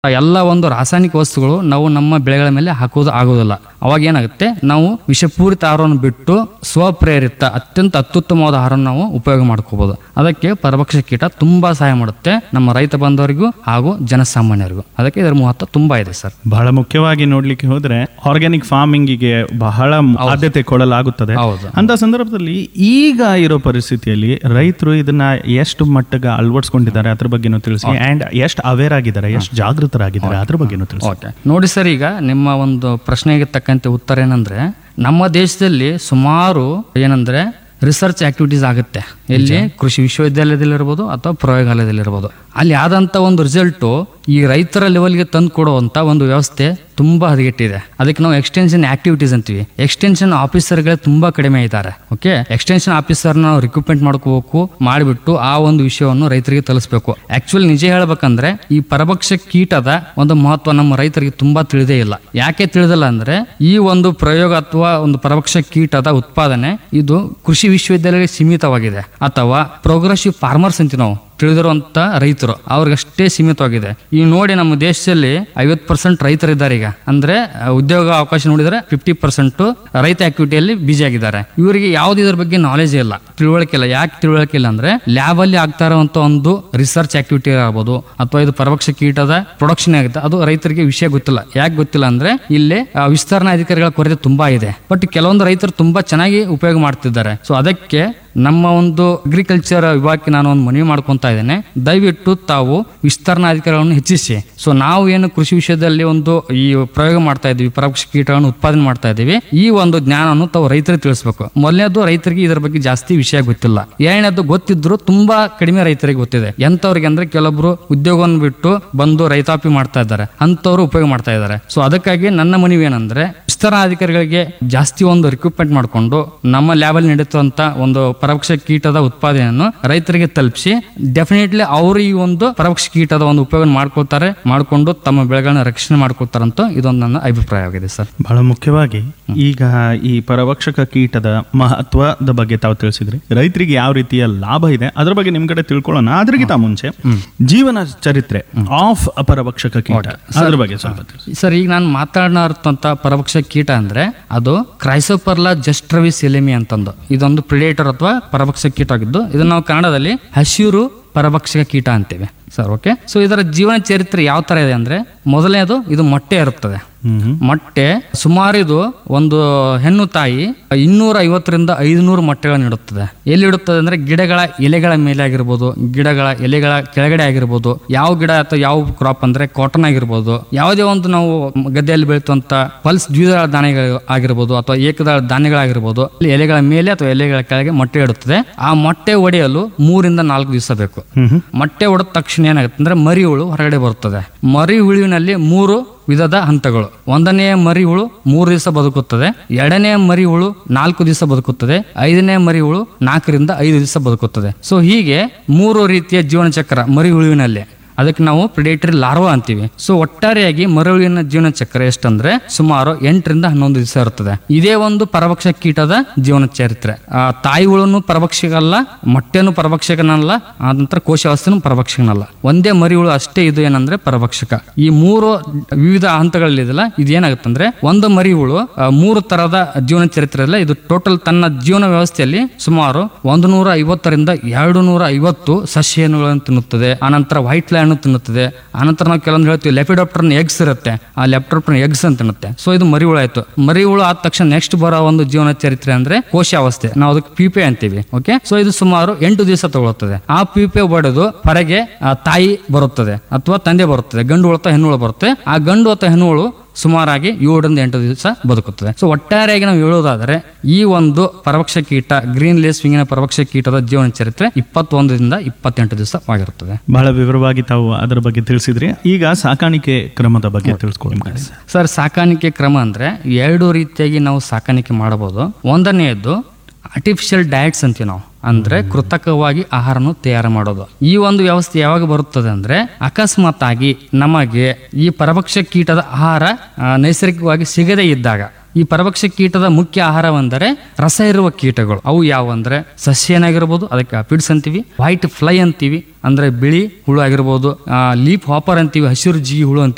ಎಲ್ಲ ಒಂದು ರಾಸಾಯನಿಕ ವಸ್ತುಗಳು ನಾವು ನಮ್ಮ ಬೆಳೆಗಳ ಮೇಲೆ ಹಾಕೋದು ಆಗೋದಿಲ್ಲ ಅವಾಗ ಏನಾಗುತ್ತೆ ನಾವು ವಿಷಪೂರಿತ ಆಹಾರವನ್ನು ಬಿಟ್ಟು ಸ್ವಪ್ರೇರಿತ ಅತ್ಯಂತ ಅತ್ಯುತ್ತಮವಾದ ಆಹಾರವನ್ನು ನಾವು ಉಪಯೋಗ ಮಾಡ್ಕೋಬಹುದು ಅದಕ್ಕೆ ಪರಭಕ್ಷ ಕೀಟ ತುಂಬಾ ಸಹಾಯ ಮಾಡುತ್ತೆ ನಮ್ಮ ರೈತ ಬಾಂಧವರಿಗೂ ಹಾಗೂ ಜನಸಾಮಾನ್ಯರಿಗೂ ಅದಕ್ಕೆ ಇದರ ಮಹತ್ವ ತುಂಬಾ ಇದೆ ಸರ್ ಬಹಳ ಮುಖ್ಯವಾಗಿ ನೋಡ್ಲಿಕ್ಕೆ ಹೋದ್ರೆ ಆರ್ಗ್ಯಾನಿಕ್ ಫಾರ್ಮಿಂಗಿಗೆ ಬಹಳ ಆದ್ಯತೆ ಕೊಡಲಾಗುತ್ತದೆ ಹೌದು. ಅಂತ ಸಂದರ್ಭದಲ್ಲಿ ಈಗ ಇರೋ ಪರಿಸ್ಥಿತಿಯಲ್ಲಿ ರೈತರು ಇದನ್ನ ಎಷ್ಟು ಮಟ್ಟಿಗೆ ಅಳವಡಿಸ್ಕೊಂಡಿದ್ದಾರೆ ಅದ್ರ ಬಗ್ಗೆನೂ ತಿಳಿಸಿ ಅಂಡ್ ಎಷ್ಟು ಅವೇರ್ ಆಗಿದ್ದಾರೆ ಎಷ್ಟು ಜಾಗೃತರಾಗಿದ್ದಾರೆ ಅದ್ರ ಬಗ್ಗೆನೂ ತಿಳಿಸಿ ಓಕೆ ನೋಡಿ ಸರ್ ಈಗ ನಿಮ್ಮ ಒಂದು ಪ್ರಶ್ನೆಗೆ ತಕ್ಕಂತೆ ಉತ್ತರ ಏನಂದ್ರೆ ನಮ್ಮ ದೇಶದಲ್ಲಿ ಸುಮಾರು ಏನಂದ್ರೆ ರಿಸರ್ಚ್ ಆಕ್ಟಿವಿಟೀಸ್ ಆಗುತ್ತೆ ಎಲ್ಲಿ ಕೃಷಿ ವಿಶ್ವವಿದ್ಯಾಲಯದಲ್ಲಿರ್ಬೋದು ಅಥವಾ ಪ್ರಯೋಗಾಲಯದಲ್ಲಿರ್ಬೋದು ಅಲ್ಲಿ ಆದಂತ ಒಂದು ರಿಸಲ್ಟು ಈ ರೈತರ ಲೆವೆಲ್ಗೆ ತಂದು ಕೊಡುವಂತ ಒಂದು ವ್ಯವಸ್ಥೆ ತುಂಬಾ ಹದಗೆಟ್ಟಿದೆ ಅದಕ್ಕೆ ನಾವು ಎಕ್ಸ್ಟೆನ್ಷನ್ ಆಕ್ಟಿವಿಟೀಸ್ ಅಂತೀವಿ ಎಕ್ಸ್ಟೆನ್ಷನ್ ಆಫೀಸರ್ಗಳೇ ತುಂಬಾ ಕಡಿಮೆ ಇದ್ದಾರೆ ಓಕೆ ಎಕ್ಸ್ಟೆನ್ಷನ್ ಆಫೀಸರ್ ನಾವು ರಿಕ್ರೂಟ್ಮೆಂಟ್ ಮಾಡ್ಕೋಬೇಕು ಮಾಡಿಬಿಟ್ಟು ಆ ಒಂದು ವಿಷಯವನ್ನು ರೈತರಿಗೆ ತಲುಪಿಸಬೇಕು ಆಕ್ಚುಲಿ ನಿಜ ಹೇಳ್ಬೇಕಂದ್ರೆ ಈ ಪರಭಕ್ಷ ಕೀಟದ ಒಂದು ಮಹತ್ವ ನಮ್ಮ ರೈತರಿಗೆ ತುಂಬಾ ತಿಳಿದೇ ಇಲ್ಲ ಯಾಕೆ ತಿಳಿದಿಲ್ಲ ಅಂದ್ರೆ ಈ ಒಂದು ಪ್ರಯೋಗ ಅಥವಾ ಒಂದು ಪರಭಕ್ಷ ಕೀಟದ ಉತ್ಪಾದನೆ ಇದು ಕೃಷಿ ವಿಶ್ವವಿದ್ಯಾಲಯಕ್ಕೆ ಸೀಮಿತವಾಗಿದೆ ಅಥವಾ ಪ್ರೋಗ್ರೆಸಿವ್ ಫಾರ್ಮರ್ಸ್ ಅಂತೀವಿ ನಾವು ತಿಳಿದಿರುವಂತ ರೈತರು ಅವ್ರಿಗಷ್ಟೇ ಸೀಮಿತವಾಗಿದೆ ಈಗ ನೋಡಿ ನಮ್ಮ ದೇಶದಲ್ಲಿ ಐವತ್ತು ಪರ್ಸೆಂಟ್ ರೈತರಿದ್ದಾರೆ ಈಗ ಅಂದ್ರೆ ಆ, ಉದ್ಯೋಗ ಅವಕಾಶ ನೋಡಿದ್ರೆ ಫಿಫ್ಟಿ ಪರ್ಸೆಂಟ್ ರೈತ ಆಕ್ಟಿವಿಟಿಯಲ್ಲಿ ಬಿಜಿ ಆಗಿದ್ದಾರೆ ಇವರಿಗೆ ಯಾವ್ದು ಇದ್ರ ಬಗ್ಗೆ ನಾಲೆಜ್ ಇಲ್ಲ ತಿಳುವಳಿಕೆ ಇಲ್ಲ ಯಾಕೆ ತಿಳುವಳಿಕೆ ಇಲ್ಲ ಅಂದ್ರೆ ಲ್ಯಾಬ್ ಅಲ್ಲಿ ಆಗ್ತಾ ಇರುವಂತ ಒಂದು ರಿಸರ್ಚ್ ಆಕ್ಟಿವಿಟಿ ಆಗ್ಬೋದು ಅಥವಾ ಇದು ಪರಭಕ್ಷ ಕೀಟದ ಪ್ರೊಡಕ್ಷನ್ ಆಗುತ್ತೆ ಅದು ರೈತರಿಗೆ ವಿಷಯ ಗೊತ್ತಿಲ್ಲ ಯಾಕೆ ಗೊತ್ತಿಲ್ಲ ಅಂದ್ರೆ ಇಲ್ಲಿ ಆ, ವಿಸ್ತರಣಾ ಅಧಿಕಾರಿಗಳ ಕೊರತೆ ತುಂಬಾ ಇದೆ ಬಟ್ ಕೆಲವೊಂದು ರೈತರು ತುಂಬಾ ಚೆನ್ನಾಗಿ ಉಪಯೋಗ ಮಾಡ್ತಿದ್ದಾರೆ ಸೊ ಅದಕ್ಕೆ ನಮ್ಮ ಒಂದು ಅಗ್ರಿಕಲ್ಚರ್ ವಿಭಾಗಕ್ಕೆ ನಾನು ಒಂದು ಮನವಿ ಮಾಡ್ಕೊಂತಾ ಇದ್ದೇನೆ ದಯವಿಟ್ಟು ತಾವು ವಿಸ್ತರಣಾಧಿಕಾರಿಗಳನ್ನು ಹೆಚ್ಚಿಸಿ ಸೊ ನಾವು ಏನು ಕೃಷಿ ವಿಷಯದಲ್ಲಿ ಒಂದು ಈ ಪ್ರಯೋಗ ಮಾಡ್ತಾ ಇದ್ದೀವಿ ಪರೋಕ್ಷ ಕೀಟಗಳನ್ನು ಉತ್ಪಾದನೆ ಮಾಡ್ತಾ ಇದ್ದೀವಿ ಈ ಒಂದು ಜ್ಞಾನವನ್ನು ತಾವು ರೈತರಿಗೆ ತಿಳಿಸ್ಬೇಕು ಮೊದಲನೇದು ರೈತರಿಗೆ ಇದರ ಬಗ್ಗೆ ಜಾಸ್ತಿ ವಿಷಯ ಗೊತ್ತಿಲ್ಲ ಎರಡನೇದು ಗೊತ್ತಿದ್ರು ತುಂಬಾ ಕಡಿಮೆ ರೈತರಿಗೆ ಗೊತ್ತಿದೆ ಎಂತವ್ರಿಗೆ ಅಂದ್ರೆ ಕೆಲವೊಬ್ರು ಉದ್ಯೋಗವನ್ನು ಬಿಟ್ಟು ಬಂದು ರೈತಾಪಿ ಮಾಡ್ತಾ ಇದ್ದಾರೆ ಅಂತವ್ರು ಉಪಯೋಗ ಮಾಡ್ತಾ ಇದ್ದಾರೆ ಸೊ ಅದಕ್ಕಾಗಿ ನನ್ನ ಮನವಿ ಏನಂದ್ರೆ ವಿಸ್ತರಣಾಧಿಕಾರಿಗಳಿಗೆ ಜಾಸ್ತಿ ಒಂದು ರಿಕ್ರೂಟ್ಮೆಂಟ್ ಮಾಡಿಕೊಂಡು ನಮ್ಮ ಲ್ಯಾಬಲ್ಲಿ ನಡೀತಂತ ಒಂದು ಪರೋಕ್ಷ ಕೀಟದ ಉತ್ಪಾದನೆಯನ್ನು ರೈತರಿಗೆ ತಲುಪಿಸಿ ಡೆಫಿನೆಟ್ಲಿ ಅವರು ಈ ಒಂದು ಪರೋಕ್ಷ ಕೀಟದ ಒಂದು ಉಪಯೋಗ ಮಾಡ್ಕೊಳ್ತಾರೆ ಮಾಡಿಕೊಂಡು ತಮ್ಮ ಬೆಳೆಗಳನ್ನ ರಕ್ಷಣೆ ಮಾಡ್ಕೊಳ್ತಾರಂತ ಇದೊಂದು ನನ್ನ ಅಭಿಪ್ರಾಯವಾಗಿದೆ ಸರ್ ಬಹಳ ಮುಖ್ಯವಾಗಿ ಈಗ ಈ ಪರಭಕ್ಷಕ ಕೀಟದ ಮಹತ್ವದ ಬಗ್ಗೆ ತಾವು ತಿಳಿಸಿದ್ರಿ ರೈತರಿಗೆ ಯಾವ ರೀತಿಯ ಲಾಭ ಇದೆ ಅದ್ರ ಬಗ್ಗೆ ನಿಮ್ ಕಡೆ ತಿಳ್ಕೊಳ್ಳೋಣ ಅದ್ರಿಗಿಂತ ಮುಂಚೆ ಜೀವನ ಚರಿತ್ರೆ ಆಫ್ ಪರಭಕ್ಷಕ ಕೀಟ ಅದ್ರ ಬಗ್ಗೆ ಸ್ವಲ್ಪ ತಿಳಿಸಿ ಸರ್ ಈಗ ನಾನು ಮಾತಾಡೋಂತ ಪರಭಕ್ಷ ಕೀಟ ಅಂದ್ರೆ ಅದು ಕ್ರೈಸೋಪರ್ಲಾ ಜಸ್ಟ್ರವಿಸ್ ಎಲೆಮಿ ಅಂತಂದು ಇದೊಂದು ಪ್ರಿಡೇಟರ್ ಅಥವಾ ಪರಭಕ್ಷ ಕೀಟ ಆಗಿದ್ದು ಇದನ್ನ ನಾವು ಕನ್ನಡದಲ್ಲಿ ಹಸಿರು ಪರಭಕ್ಷಕ ಕೀಟ ಅಂತೇವೆ ಸರ್ ಓಕೆ ಸೊ ಇದರ ಜೀವನ ಚರಿತ್ರೆ ಯಾವ ತರ ಇದೆ ಅಂದ್ರೆ ಮೊದಲನೇದು ಇದು ಮೊಟ್ಟೆ ಇರುತ್ತದೆ ಹ್ಮ್ ಮೊಟ್ಟೆ ಸುಮಾರು ಇದು ಒಂದು ಹೆಣ್ಣು ತಾಯಿ ಇನ್ನೂರ ಐವತ್ತರಿಂದ ಐದುನೂರು ಮೊಟ್ಟೆಗಳನ್ನು ಇಡುತ್ತದೆ ಎಲ್ಲಿ ಇಡುತ್ತದೆ ಅಂದ್ರೆ ಗಿಡಗಳ ಎಲೆಗಳ ಮೇಲೆ ಆಗಿರ್ಬೋದು ಗಿಡಗಳ ಎಲೆಗಳ ಕೆಳಗಡೆ ಆಗಿರ್ಬೋದು ಯಾವ ಗಿಡ ಅಥವಾ ಯಾವ ಕ್ರಾಪ್ ಅಂದ್ರೆ ಕಾಟನ್ ಆಗಿರ್ಬೋದು ಯಾವುದೇ ಒಂದು ನಾವು ಗದ್ದೆಯಲ್ಲಿ ಬೆಳೆಯುವಂತ ಪಲ್ಸ್ ದ್ವಿದಳ ಧಾನ್ಯಗಳು ಆಗಿರ್ಬೋದು ಅಥವಾ ಏಕದಳ ಧಾನ್ಯಗಳಾಗಿರ್ಬೋದು ಇಲ್ಲಿ ಎಲೆಗಳ ಮೇಲೆ ಅಥವಾ ಎಲೆಗಳ ಕೆಳಗೆ ಮೊಟ್ಟೆ ಇಡುತ್ತದೆ ಆ ಮೊಟ್ಟೆ ಒಡೆಯಲು ಮೂರಿಂದ ನಾಲ್ಕು ದಿವಸ ಬೇಕು ಮೊಟ್ಟೆ ಒಡೆದ ತಕ್ಷಣ ಏನಾಗುತ್ತೆ ಅಂದ್ರೆ ಮರಿ ಹುಳು ಹೊರಗಡೆ ಬರುತ್ತದೆ ಮರಿ ಹುಳುವಿನಲ್ಲಿ ಮೂರು ವಿಧದ ಹಂತಗಳು ಒಂದನೆಯ ಮರಿ ಹುಳು ಮೂರು ದಿವಸ ಬದುಕುತ್ತದೆ ಎರಡನೇ ಮರಿ ಹುಳು ನಾಲ್ಕು ದಿವಸ ಬದುಕುತ್ತದೆ ಐದನೇ ಮರಿ ಹುಳು ನಾಲ್ಕರಿಂದ ಐದು ದಿವಸ ಬದುಕುತ್ತದೆ ಸೊ ಹೀಗೆ ಮೂರು ರೀತಿಯ ಜೀವನ ಚಕ್ರ ಮರಿ ಹುಳುವಿನಲ್ಲಿ ಅದಕ್ಕೆ ನಾವು ಪ್ರಿಡೇಟರಿ ಲಾರ್ವಾ ಅಂತೀವಿ ಸೊ ಒಟ್ಟಾರೆಯಾಗಿ ಮರಳುವಿನ ಜೀವನ ಚಕ್ರ ಎಷ್ಟಂದ್ರೆ ಸುಮಾರು ಎಂಟರಿಂದ ಹನ್ನೊಂದು ದಿವಸ ಇರುತ್ತದೆ ಇದೇ ಒಂದು ಪರಭಕ್ಷ ಕೀಟದ ಜೀವನ ಚರಿತ್ರೆ ಆ, ತಾಯಿ ಹುಳುನು ಪರಭಕ್ಷಕಲ್ಲ ಮೊಟ್ಟೆನು ಪರಭಕ್ಷಕನಲ್ಲ ಆ ನಂತರ ಕೋಶಾವಸ್ಥೆನು ಪರಭಕ್ಷಕನಲ್ಲ ಒಂದೇ ಮರಿ ಹುಳು ಅಷ್ಟೇ ಇದು ಏನಂದ್ರೆ ಪರಭಕ್ಷಕ ಈ ಮೂರು ವಿವಿಧ ಹಂತಗಳಲ್ಲಿದೆಲ್ಲ ಇದೇನಾಗುತ್ತಂದ್ರೆ ಒಂದು ಮರಿ ಹುಳು ಆ, ಮೂರು ತರದ ಜೀವನ ಚರಿತ್ರೆ ಇಲ್ಲ ಇದು ಟೋಟಲ್ ತನ್ನ ಜೀವನ ವ್ಯವಸ್ಥೆಯಲ್ಲಿ ಸುಮಾರು ಒಂದು ನೂರ ಐವತ್ತರಿಂದ ಎರಡು ನೂರ ಐವತ್ತು ಸಸ್ಯಗಳನ್ನು ತಿನ್ನುತ್ತದೆ ಆನಂತರ ವೈಟ್ ಲ್ಯಾಂಡ್ ತಿನ್ನುತ್ತದೆ ಆನಂತರ ನಾವು ಕೆಲವೊಂದು ಹೇಳ್ತೀವಿ ಲೆಪಿಡಾಪ್ಟರ್ನ ಎಗ್ಸ್ ಇರುತ್ತೆ ಆ ಲೆಪ್ಟಾಪ್ಟರ್ನ ಎಗ್ಸ್ ಅಂತ ತಿನ್ನುತ್ತೆ ಸೊ ಇದು ಮರಿ ಹುಳು ಆಯ್ತು ಮರಿ ಹುಳು ಆದ ತಕ್ಷಣ ನೆಕ್ಸ್ಟ್ ಬರೋ ಒಂದು ಜೀವನ ಚರಿತ್ರೆ ಅಂದ್ರೆ ಕೋಶಾವಸ್ಥೆ ನಾವು ಅದಕ್ಕೆ ಪೀಪೆ ಅಂತೀವಿ ಓಕೆ ಸೊ ಇದು ಸುಮಾರು ಎಂಟು ದಿವಸ ತಗೊಳ್ಳುತ್ತದೆ ಆ ಪೀಪೆ ಬಡಿದು ಹೊರಗೆ ಆ ತಾಯಿ ಬರುತ್ತದೆ ಅಥವಾ ತಂದೆ ಬರುತ್ತದೆ ಗಂಡು ಹುಳು ಅಥವಾ ಹೆಣ್ಣು ಹುಳು ಬರುತ್ತೆ ಆ ಗಂಡು ಅಥವಾ ಹೆಣ್ಣು ಹುಳು ಸುಮಾರಾಗಿ ಏಳರಿಂದ ಎಂಟು ದಿವಸ ಬದುಕುತ್ತದೆ ಸೊ ಒಟ್ಟಾರೆಯಾಗಿ ನಾವು ಹೇಳೋದಾದ್ರೆ ಈ ಒಂದು ಪರಭಕ್ಷ ಕೀಟ ಗ್ರೀನ್ ಲೇಸ್ ವಿಂಗಿನ ಪರಭಕ್ಷ ಕೀಟದ ಜೀವನ ಚರಿತ್ರೆ ಇಪ್ಪತ್ತೊಂದರಿಂದ ಇಪ್ಪತ್ತೆಂಟು ದಿವಸವಾಗಿರುತ್ತದೆ ಬಹಳ ವಿವರವಾಗಿ ತಾವು ಅದರ ಬಗ್ಗೆ ತಿಳಿಸಿದ್ರಿ ಈಗ ಸಾಕಾಣಿಕೆ ಕ್ರಮದ ಬಗ್ಗೆ ತಿಳ್ಸ್ಕೊಳ್ಳಿ ಸರ್ ಸಾಕಾಣಿಕೆ ಕ್ರಮ ಅಂದ್ರೆ ಎರಡು ರೀತಿಯಾಗಿ ನಾವು ಸಾಕಾಣಿಕೆ ಮಾಡಬಹುದು ಒಂದನೆಯದ್ದು ಆರ್ಟಿಫಿಷಿಯಲ್ ಡಯಟ್ಸ್ ಅಂತೀವಿ ನಾವು ಅಂದ್ರೆ ಕೃತಕವಾಗಿ ಆಹಾರನು ತಯಾರು ಮಾಡೋದು ಈ ಒಂದು ವ್ಯವಸ್ಥೆ ಯಾವಾಗ ಬರುತ್ತದೆ ಅಂದ್ರೆ ಅಕಸ್ಮಾತ್ ಆಗಿ ನಮಗೆ ಈ ಪರಭಕ್ಷ ಕೀಟದ ಆಹಾರ ಆ, ನೈಸರ್ಗಿಕವಾಗಿ ಸಿಗದೇ ಇದ್ದಾಗ ಈ ಪರಭಕ್ಷ ಕೀಟದ ಮುಖ್ಯ ಆಹಾರವೆಂದರೆ ರಸ ಇರುವ ಕೀಟಗಳು ಅವು ಯಾವಂದ್ರೆ ಸಸ್ಯ ಏನಾಗಿರ್ಬೋದು ಅದಕ್ಕೆ ಅಪಿಡ್ಸ್ ಅಂತೀವಿ ವೈಟ್ ಫ್ಲೈ ಅಂತೀವಿ ಅಂದ್ರೆ ಬಿಳಿ ಹುಳು ಆಗಿರ್ಬೋದು ಲೀಪ್ ಹಾಪರ್ ಅಂತೀವಿ ಹಸಿರು ಜೀವಿ ಹುಳು ಅಂತೀವಿ